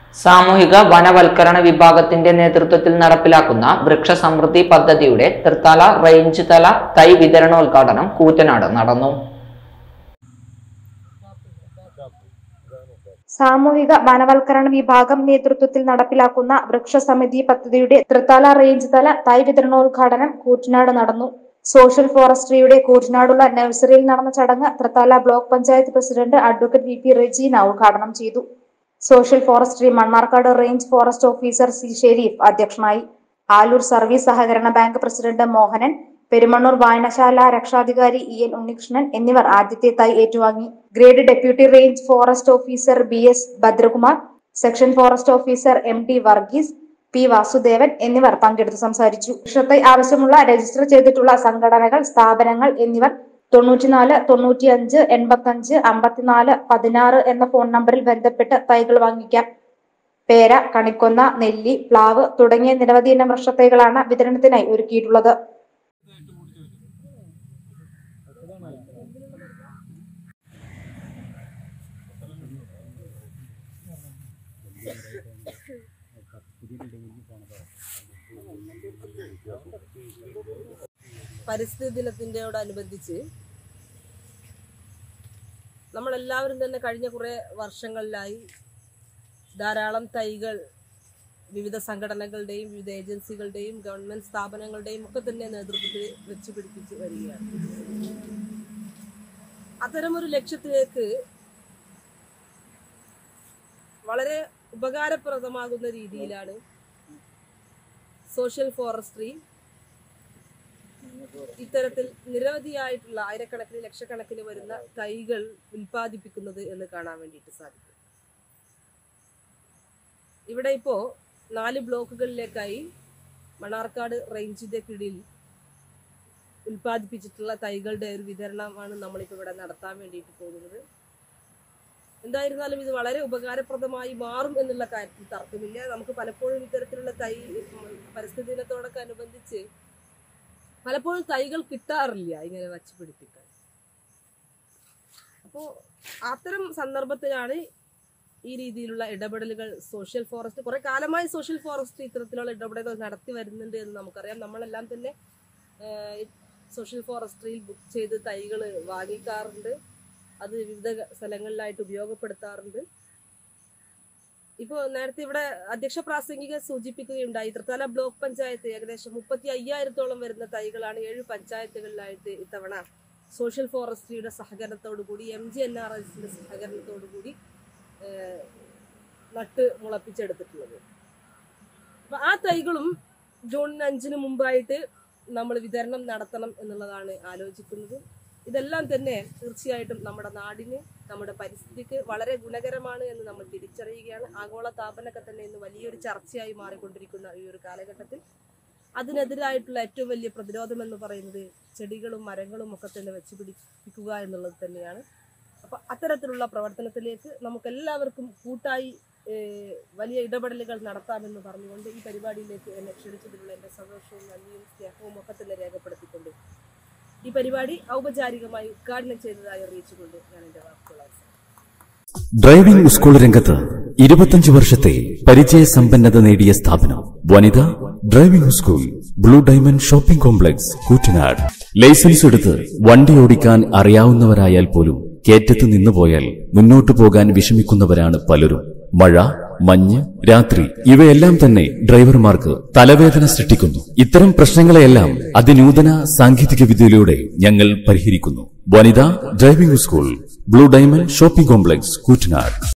സാമൂഹിക വനവൽക്കരണ വിഭാഗത്തിന്റെ നേതൃത്വത്തിൽ നടപ്പിലാക്കുന്ന വൃക്ഷസമൃദ്ധി പദ്ധതിയുടെ തൃത്തല റേഞ്ച് തല തൈ വിതരണോദ്ഘാടനം കൂറ്റനാട് നടന്നു സാമൂഹിക വനവൽക്കരണ വിഭാഗം നേതൃത്വത്തിൽ നടപ്പിലാക്കുന്ന വൃക്ഷസമിതി പദ്ധതിയുടെ തൃത്താല റേഞ്ച് തല തൈ വിതരണോദ്ഘാടനം കൂറ്റനാട് നടന്നു സോഷ്യൽ ഫോറസ്ട്രിയുടെ കൂറ്റനാടുള്ള നഴ്സറിയിൽ നടന്ന ചടങ്ങ് Thrithala block panchayat president advocate V P Rejeena ഉദ്ഘാടനം ചെയ്തു social forestry Mannarkkad range forest officer C Shareef അധ്യക്ഷനായി ആലൂർ സർവീസ് സഹകരണ ബാങ്ക് പ്രസിഡന്റ് മോഹനൻ പെരുമണ്ണൂർ വായനശാല രക്ഷാധികാരി ഇ എൻ ഉണ്ണികൃഷ്ണൻ എന്നിവർ ആദ്യത്തെ തൈ ഏറ്റുവാങ്ങി grade deputy range forest officer B S Bhadrakumar section forest officer M T Varghese P Vasudevan എന്നിവർ പങ്കെടുത്ത് സംസാരിച്ചു വൃക്ഷത്തൈ ആവശ്യമുള്ള രജിസ്റ്റർ ചെയ്തിട്ടുള്ള സംഘടനകൾ സ്ഥാപനങ്ങൾ എന്നിവർ തൊണ്ണൂറ്റിനാല് തൊണ്ണൂറ്റിയഞ്ച് എൺപത്തഞ്ച് അമ്പത്തിനാല് പതിനാറ് എന്ന ഫോൺ നമ്പറിൽ ബന്ധപ്പെട്ട് തൈകൾ വാങ്ങിക്കാം പേര കണിക്കൊന്ന നെല്ലി പ്ലാവ് തുടങ്ങിയ നിരവധി ഇനം വൃക്ഷത്തൈകളാണ് വിതരണത്തിനായി ഒരുക്കിയിട്ടുള്ളത് പരിസ്ഥിതി ദിനത്തിൻ്റെയോടനുബന്ധിച്ച് നമ്മളെല്ലാവരും തന്നെ കഴിഞ്ഞ കുറേ വർഷങ്ങളിലായി ധാരാളം തൈകൾ വിവിധ സംഘടനകളുടെയും വിവിധ ഏജൻസികളുടെയും ഗവൺമെൻറ് സ്ഥാപനങ്ങളുടെയും ഒക്കെ തന്നെ നേതൃത്വത്തിൽ വെച്ച് പിടിപ്പിച്ച് വരികയാണ് അത്തരമൊരു ലക്ഷ്യത്തിലേക്ക് വളരെ ഉപകാരപ്രദമാകുന്ന രീതിയിലാണ് സോഷ്യൽ ഫോറസ്ട്രി ഇത്തരത്തിൽ നിരവധിയായിട്ടുള്ള ആയിരക്കണക്കിന് ലക്ഷക്കണക്കിന് വരുന്ന തൈകൾ ഉൽപ്പാദിപ്പിക്കുന്നത് എന്ന് കാണാൻ വേണ്ടിയിട്ട് സാധിക്കും ഇവിടെ ഇപ്പോൾ നാല് ബ്ലോക്കുകളിലേക്കായി മണാർക്കാട് റേഞ്ചിന്റെ കീഴിൽ ഉൽപ്പാദിപ്പിച്ചിട്ടുള്ള തൈകളുടെ ഒരു വിതരണമാണ് നമ്മളിപ്പോൾ ഇവിടെ നടത്താൻ വേണ്ടിയിട്ട് പോകുന്നത് എന്തായിരുന്നാലും ഇത് വളരെ ഉപകാരപ്രദമായി മാറും എന്നുള്ള കാര്യത്തിൽ തർക്കമില്ല നമുക്ക് പലപ്പോഴും ഇത്തരത്തിലുള്ള തൈ പരിസ്ഥിതി ദിനത്തോടൊക്കെ അനുബന്ധിച്ച് പലപ്പോഴും തൈകൾ കിട്ടാറില്ല ഇങ്ങനെ വച്ച് പിടിപ്പിക്കാൻ അപ്പോൾ അത്തരം സന്ദർഭത്തിലാണ് ഈ രീതിയിലുള്ള ഇടപെടലുകൾ സോഷ്യൽ ഫോറസ്റ്റ് കുറെ കാലമായി സോഷ്യൽ ഫോറസ്റ്റ് ഇത്തരത്തിലുള്ള ഇടപെടലുകൾ നടത്തി വരുന്നുണ്ട് എന്ന് നമുക്കറിയാം നമ്മളെല്ലാം തന്നെ സോഷ്യൽ ഫോറസ്ട്രിയിൽ ബുക്ക് ചെയ്ത് തൈകൾ വാങ്ങിക്കാറുണ്ട് അത് വിവിധ സ്ഥലങ്ങളിലായിട്ട് ഉപയോഗപ്പെടുത്താറുണ്ട് ഇപ്പോൾ നേരത്തെ ഇവിടെ അധ്യക്ഷ പ്രാസംഗിക സൂചിപ്പിക്കുകയുണ്ടായി തൃത്താല ബ്ലോക്ക് പഞ്ചായത്ത് ഏകദേശം മുപ്പത്തി അയ്യായിരത്തോളം വരുന്ന തൈകളാണ് ഏഴ് പഞ്ചായത്തുകളിലായിട്ട് ഇത്തവണ സോഷ്യൽ ഫോറസ്ട്രിയുടെ സഹകരണത്തോടു കൂടി എം ജി എൻ ആർ എസിന്റെ സഹകരണത്തോടു കൂടി ഏഹ്, നട്ട് മുളപ്പിച്ചെടുത്തിട്ടുള്ളത് അപ്പൊ ആ തൈകളും ജൂൺ അഞ്ചിന് മുമ്പായിട്ട് നമ്മൾ വിതരണം നടത്തണം എന്നുള്ളതാണ് ആലോചിക്കുന്നത് ഇതെല്ലാം തന്നെ തീർച്ചയായിട്ടും നമ്മുടെ നാടിന് നമ്മുടെ പരിസ്ഥിതിക്ക് വളരെ ഗുണകരമാണ് എന്ന് നമ്മൾ തിരിച്ചറിയുകയാണ് ആഗോള താപനമൊക്കെ തന്നെ ഇന്ന് വലിയൊരു ചർച്ചയായി മാറിക്കൊണ്ടിരിക്കുന്ന ഈ ഒരു കാലഘട്ടത്തിൽ അതിനെതിരായിട്ടുള്ള ഏറ്റവും വലിയ പ്രതിരോധം എന്ന് പറയുന്നത് ചെടികളും മരങ്ങളും ഒക്കെ തന്നെ വെച്ച് പിടിപ്പിക്കുക എന്നുള്ളത് തന്നെയാണ് അപ്പം അത്തരത്തിലുള്ള പ്രവർത്തനത്തിലേക്ക് നമുക്ക് എല്ലാവർക്കും കൂട്ടായി ഏഹ്, വലിയ ഇടപെടലുകൾ നടത്താമെന്ന് പറഞ്ഞുകൊണ്ട് ഈ പരിപാടിയിലേക്ക് എന്നെ ക്ഷണിച്ചതിലുള്ള എൻ്റെ സന്തോഷവും നന്ദിയും സ്നേഹവും ഒക്കെ തന്നെ രേഖപ്പെടുത്തിക്കൊണ്ട് ഈ പരിപാടി ഔപചാരികമായി ഉദ്ഘാടനം ചെയ്തതായി അറിയിച്ചുകൊണ്ട് ഞാൻ എൻ്റെ വാക്കുകൾ അവസാനിപ്പിക്കുന്നു. ഡ്രൈവിംഗ് സ്കൂൾ രംഗത്ത് ഇരുപത്തഞ്ച് വർഷത്തെ പരിചയസമ്പന്നത നേടിയ സ്ഥാപനം വനിത driving school blue diamond shopping complex Koottanad licence എടുത്ത് വണ്ടി ഓടിക്കാൻ അറിയാവുന്നവരായാൽ പോലും കേറ്റത്ത് നിന്നുപോയാൽ മുന്നോട്ടു പോകാൻ വിഷമിക്കുന്നവരാണ് പലരും മഴ മഞ്ഞ് രാത്രി ഇവയെല്ലാം തന്നെ ഡ്രൈവർമാർക്ക് തലവേദന സൃഷ്ടിക്കുന്നു ഇത്തരം പ്രശ്നങ്ങളെയെല്ലാം അതിനൂതന സാങ്കേതിക വിദ്യയിലൂടെ ഞങ്ങൾ പരിഹരിക്കുന്നു വനിതാ driving school blue diamond shopping complex Koottanad